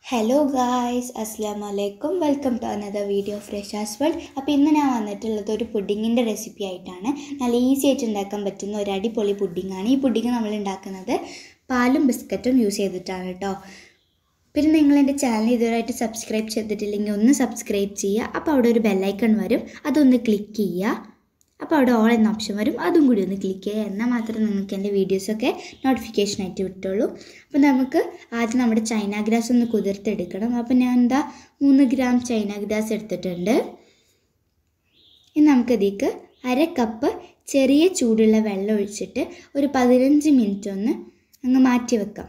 hello guys അസ്സാം വലൈക്കും welcome to another video fresh as world അപ്പോൾ ഇന്ന് ഞാൻ വന്നിട്ടുള്ളത് ഒരു പുഡിങ്ങിൻ്റെ റെസിപ്പി ആയിട്ടാണ് നല്ല ഈസി ആയിട്ട് ഉണ്ടാക്കാൻ പറ്റുന്ന ഒരു അടിപൊളി പുഡിങ്ങാണ് ഈ പുഡിങ് നമ്മൾ ഉണ്ടാക്കുന്നത് പാലും ബിസ്ക്കറ്റും യൂസ് ചെയ്തിട്ടാണ് കേട്ടോ പിന്നെ നിങ്ങൾ എൻ്റെ ചാനൽ ഇതുവരെയായിട്ട് സബ്സ്ക്രൈബ് ചെയ്തിട്ടില്ലെങ്കിൽ ഒന്ന് സബ്സ്ക്രൈബ് ചെയ്യുക അപ്പോൾ അവിടെ ഒരു ബെല്ലൈക്കൺ വരും അതൊന്ന് ക്ലിക്ക് ചെയ്യുക അപ്പോൾ അവിടെ ഓൾ എന്ന ഓപ്ഷൻ വരും അതും കൂടി ഒന്ന് ക്ലിക്ക് ചെയ്യുക എന്നാൽ മാത്രമേ നിങ്ങൾക്ക് എൻ്റെ വീഡിയോസൊക്കെ നോട്ടിഫിക്കേഷനായിട്ട് കിട്ടുള്ളൂ അപ്പോൾ നമുക്ക് ആദ്യം നമ്മുടെ ചൈന ഗ്രാസ് ഒന്ന് കുതിർത്തെടുക്കണം അപ്പോൾ ഞാൻ എന്താ മൂന്ന് ഗ്രാം ചൈന ഗ്രാസ് എടുത്തിട്ടുണ്ട് ഇനി നമുക്കതിലേക്ക് അര കപ്പ് ചെറിയ ചൂടുള്ള വെള്ളം ഒഴിച്ചിട്ട് ഒരു പതിനഞ്ച് മിനിറ്റ് ഒന്ന് അങ്ങ് മാറ്റി വെക്കാം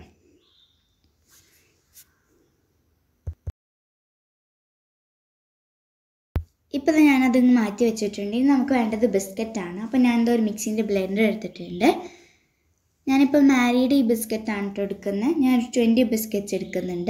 ഇപ്പോൾ ഞാനതൊന്ന് മാറ്റി വെച്ചിട്ടുണ്ട് ഇനി നമുക്ക് വേണ്ടത് ബിസ്ക്കറ്റാണ് അപ്പോൾ ഞാൻ എന്തോ ഒരു മിക്സിൻ്റെ ബ്ലെൻഡർ എടുത്തിട്ടുണ്ട് ഞാനിപ്പോൾ മാരീഡ് ഈ ബിസ്ക്കറ്റാണ് കേട്ടോ എടുക്കുന്നത് ഞാൻ ഒരു ട്വൻറ്റി ബിസ്ക്കറ്റ്സ് എടുക്കുന്നുണ്ട്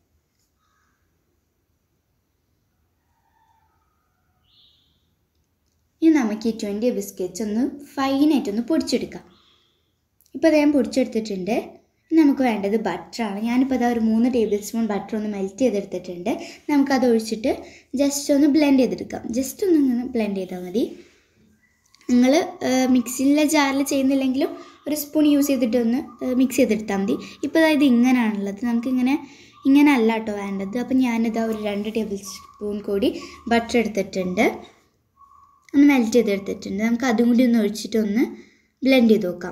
ഇനി നമുക്ക് ഈ ട്വൻറ്റി ബിസ്ക്കറ്റ്സ് ഒന്ന് ഫൈനായിട്ടൊന്ന് പൊടിച്ചെടുക്കാം ഇപ്പോൾ അത് ഞാൻ പൊടിച്ചെടുത്തിട്ടുണ്ട് ഇനി നമുക്ക് വേണ്ടത് ബട്ടറാണ് ഞാനിപ്പോൾ അതാ ഒരു മൂന്ന് ടേബിൾ സ്പൂൺ ബട്ടർ ഒന്ന് മെൽറ്റ് ചെയ്തെടുത്തിട്ടുണ്ട് നമുക്കത് ഒഴിച്ചിട്ട് ജസ്റ്റ് ഒന്ന് ബ്ലെൻഡ് ചെയ്തെടുക്കാം ജസ്റ്റ് ഒന്ന് ഇങ്ങനെ ബ്ലെൻഡ് ചെയ്താൽ മതി നിങ്ങൾ മിക്സിയിലെ ജാറിൽ ചെയ്യുന്നില്ലെങ്കിലും ഒരു സ്പൂൺ യൂസ് ചെയ്തിട്ട് ഒന്ന് മിക്സ് ചെയ്തെടുത്താൽ മതി ഇപ്പോൾ അതായത് ഇങ്ങനെയാണുള്ളത് നമുക്കിങ്ങനെ ഇങ്ങനെ അല്ല കേട്ടോ വേണ്ടത് അപ്പം ഞാനിതാ ഒരു രണ്ട് ടേബിൾ സ്പൂൺ കൂടി ബട്ടർ എടുത്തിട്ടുണ്ട് ഒന്ന് മെൽറ്റ് ചെയ്തെടുത്തിട്ടുണ്ട് നമുക്ക് അതും കൂടി ഒന്ന് ഒഴിച്ചിട്ട് ഒന്ന് ബ്ലെൻഡ് ചെയ്ത് നോക്കാം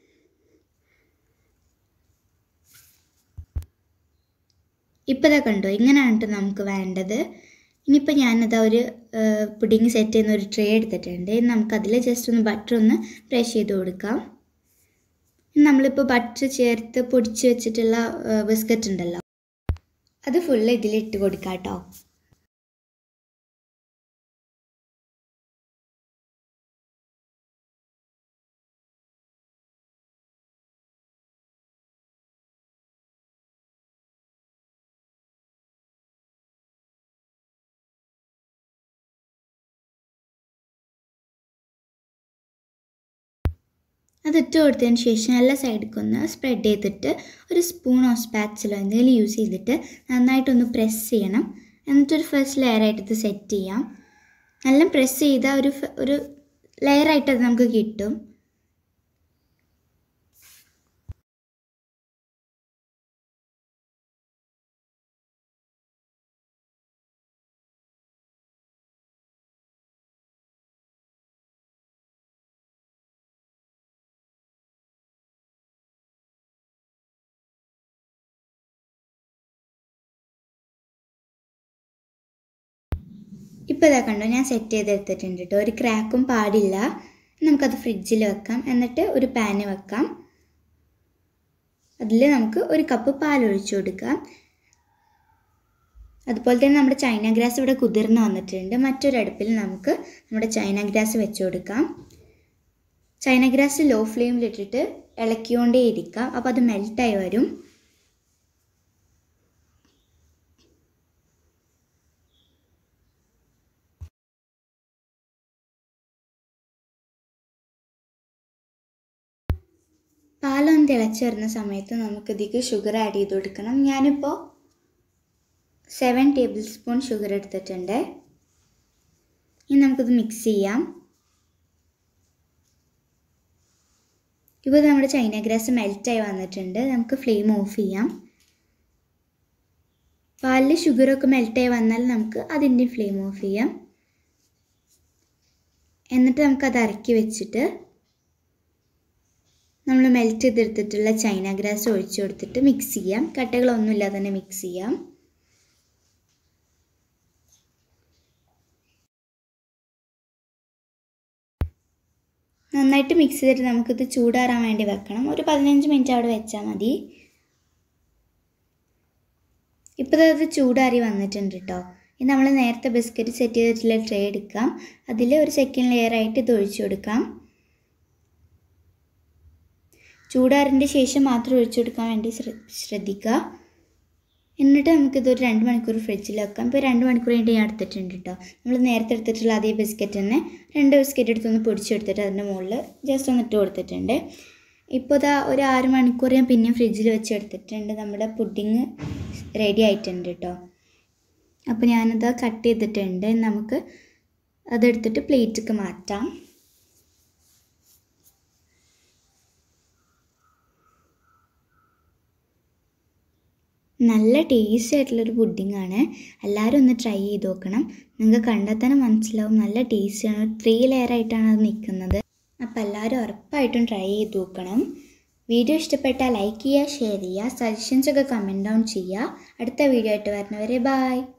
ഇപ്പോൾ ഇതാ കണ്ടോ ഇങ്ങനെയാണ് നമുക്ക് വേണ്ടത് ഇനിയിപ്പോൾ ഞാനതാ ഒരു പുഡിങ് സെറ്റ് ചെയ്യുന്ന ഒരു ട്രേ എടുത്തിട്ടുണ്ട് നമുക്കതിൽ ജസ്റ്റ് ഒന്ന് ബട്ടർ ഒന്ന് ബ്രഷ് ചെയ്ത് കൊടുക്കാം നമ്മളിപ്പോൾ ബട്ടർ ചേർത്ത് പൊടിച്ച് വെച്ചിട്ടുള്ള ബിസ്ക്കറ്റ് ഉണ്ടല്ലോ അത് ഫുള്ള് ഇതിലിട്ട് കൊടുക്കാം കേട്ടോ അതിട്ട് കൊടുത്തതിന് ശേഷം എല്ലാ സൈഡിലേക്ക് ഒന്ന് സ്പ്രെഡ് ചെയ്തിട്ട് ഒരു സ്പൂണോ സ്പാച്ചിലോ എന്തെങ്കിലും യൂസ് ചെയ്തിട്ട് നന്നായിട്ടൊന്ന് പ്രസ് ചെയ്യണം എന്നിട്ടൊരു ഫസ്റ്റ് ലെയറായിട്ട് ഇത് സെറ്റ് ചെയ്യാം നല്ല പ്രസ് ചെയ്താൽ ഒരു ഒരു ലെയറായിട്ട് അത് നമുക്ക് കിട്ടും ഇപ്പോൾ ഇതാ കണ്ടോ ഞാൻ സെറ്റ് ചെയ്തെടുത്തിട്ടുണ്ട് കേട്ടോ ഒരു ക്രാക്കും പാടില്ല നമുക്കത് ഫ്രിഡ്ജിൽ വെക്കാം എന്നിട്ട് ഒരു പാന് വെക്കാം അതിൽ നമുക്ക് ഒരു കപ്പ് പാൽ ഒഴിച്ചു കൊടുക്കാം അതുപോലെ തന്നെ നമ്മുടെ ചൈന ഗ്രാസ് ഇവിടെ കുതിർന്ന് വന്നിട്ടുണ്ട് മറ്റൊരു അടുപ്പിൽ നമുക്ക് നമ്മുടെ ചൈന ഗ്രാസ് വെച്ച് കൊടുക്കാം ചൈന ഗ്രാസ് ലോ ഫ്ലെയിമിലിട്ടിട്ട് ഇളക്കിക്കൊണ്ടേ ഇരിക്കാം അപ്പോൾ അത് മെൽറ്റായി വരും പാലൊന്ന് തിളച്ച് വരുന്ന സമയത്ത് നമുക്ക് ഇതിലേക്ക് ഷുഗർ ആഡ് ചെയ്ത് കൊടുക്കണം ഞാനിപ്പോൾ സെവൻ ടേബിൾ സ്പൂൺ ഷുഗർ എടുത്തിട്ടുണ്ട് ഇനി നമുക്കിത് മിക്സ് ചെയ്യാം ഇപ്പോൾ നമ്മുടെ ചൈന ഗ്രാസ് മെൽറ്റായി വന്നിട്ടുണ്ട് നമുക്ക് ഫ്ലെയിം ഓഫ് ചെയ്യാം പാലിൽ ഷുഗറൊക്കെ മെൽറ്റായി വന്നാൽ നമുക്ക് അതിൻ്റെ ഫ്ലെയിം ഓഫ് ചെയ്യാം എന്നിട്ട് നമുക്കത് ഇറക്കി വെച്ചിട്ട് നമ്മൾ മെൽറ്റ് ചെയ്തെടുത്തിട്ടുള്ള ചൈന ഗ്രാസ് ഒഴിച്ചു കൊടുത്തിട്ട് മിക്സ് ചെയ്യാം കട്ടകളൊന്നുമില്ലാതെ തന്നെ മിക്സ് ചെയ്യാം നന്നായിട്ട് മിക്സ് ചെയ്തിട്ട് നമുക്കിത് ചൂടാറാൻ വേണ്ടി വെക്കണം ഒരു പതിനഞ്ച് മിനിറ്റ് അവിടെ വെച്ചാൽ മതി ഇപ്പോൾ അത് ചൂടാറി വന്നിട്ടുണ്ട് കേട്ടോ ഇനി നമ്മൾ നേരത്തെ ബിസ്ക്കറ്റ് സെറ്റ് ചെയ്തിട്ടുള്ള ട്രേ എടുക്കാം അതിൽ ഒരു സെക്കൻഡ് ലെയർ ആയിട്ട് ഇത് ഒഴിച്ചു കൊടുക്കാം ചൂടാറിൻ്റെ ശേഷം മാത്രം ഒഴിച്ചു കൊടുക്കാൻ വേണ്ടി ശ്രദ്ധിക്കുക എന്നിട്ട് നമുക്കിത് ഒരു രണ്ട് മണിക്കൂർ ഫ്രിഡ്ജിൽ വെക്കാം ഇപ്പോൾ രണ്ട് മണിക്കൂർ കഴിഞ്ഞിട്ട് ഞാൻ എടുത്തിട്ടുണ്ട് കേട്ടോ നമ്മൾ നേരത്തെ എടുത്തിട്ടുള്ള അതേ ബിസ്ക്കറ്റ് തന്നെ രണ്ട് ബിസ്ക്കറ്റ് എടുത്തൊന്ന് പൊടിച്ചെടുത്തിട്ട് അതിൻ്റെ മുകളിൽ ജസ്റ്റ് ഒന്ന് ഇട്ട് കൊടുത്തിട്ടുണ്ട് ഇപ്പോൾ ഇതാ ഒരു ആറ് മണിക്കൂർ ഞാൻ പിന്നെയും ഫ്രിഡ്ജിൽ വെച്ച് എടുത്തിട്ടുണ്ട് നമ്മുടെ പുഡിങ് റെഡി ആയിട്ടുണ്ട് കേട്ടോ അപ്പോൾ ഞാനത് കട്ട് ചെയ്തിട്ടുണ്ട് നമുക്ക് അതെടുത്തിട്ട് പ്ലേറ്റിക്ക് മാറ്റാം നല്ല ടേസ്റ്റി ആയിട്ടുള്ളൊരു പുഡിങ്ങാണ് എല്ലാവരും ഒന്ന് ട്രൈ ചെയ്ത് നോക്കണം നിങ്ങൾക്ക് കണ്ടാൽ തന്നെ മനസ്സിലാവും നല്ല ടേസ്റ്റിയാണ് ത്രീ ലെയർ ആയിട്ടാണ് അത് നിൽക്കുന്നത് അപ്പോൾ എല്ലാവരും ഉറപ്പായിട്ടും ട്രൈ ചെയ്ത് നോക്കണം വീഡിയോ ഇഷ്ടപ്പെട്ടാൽ ലൈക്ക് ചെയ്യുക ഷെയർ ചെയ്യുക സജഷൻസ് ഒക്കെ കമൻറ്റ് ഡൗൺ ചെയ്യുക അടുത്ത വീഡിയോ ആയിട്ട് വരുന്നവരെ ബായ്